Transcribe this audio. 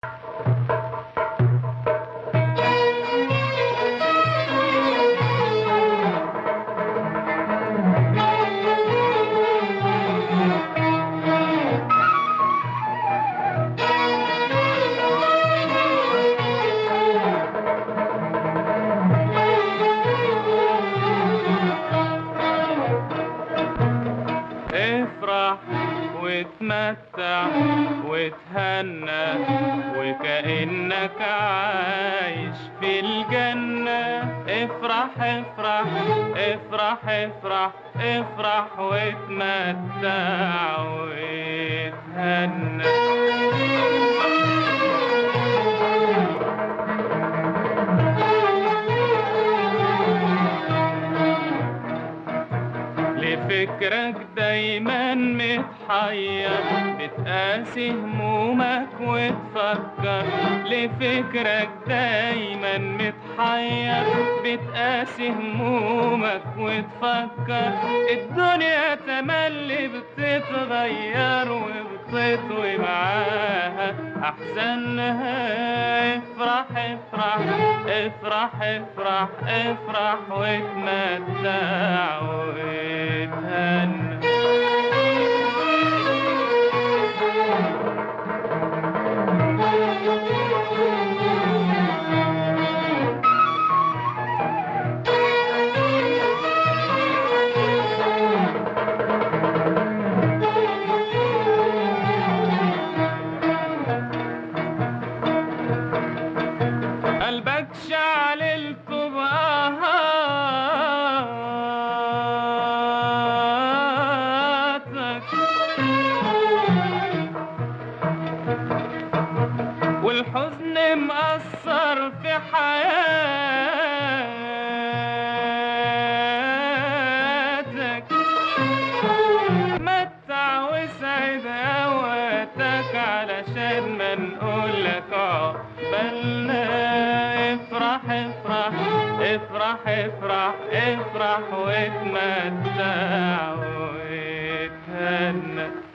افرح وتمتع وتهنى وكأنك عايش في الجنة افرح افرح افرح افرح افرح وتمتع وتهنى لفكرك دايما متحير بتقاسي همومك وتفكر لفكرك دايما متحير بتقاسي همومك وتفكر الدنيا تملي بتتغير وبتطوي معاها احزانها افرح افرح افرح افرح افرح وتمتع وتهنى قلبك شعللته بآهاتك والحزن مأثر في حياتك متع وسعد اوقاتك علشان ما نقولك عقبالنا افرح افرح افرح افرح افرح واتمتع واتهنى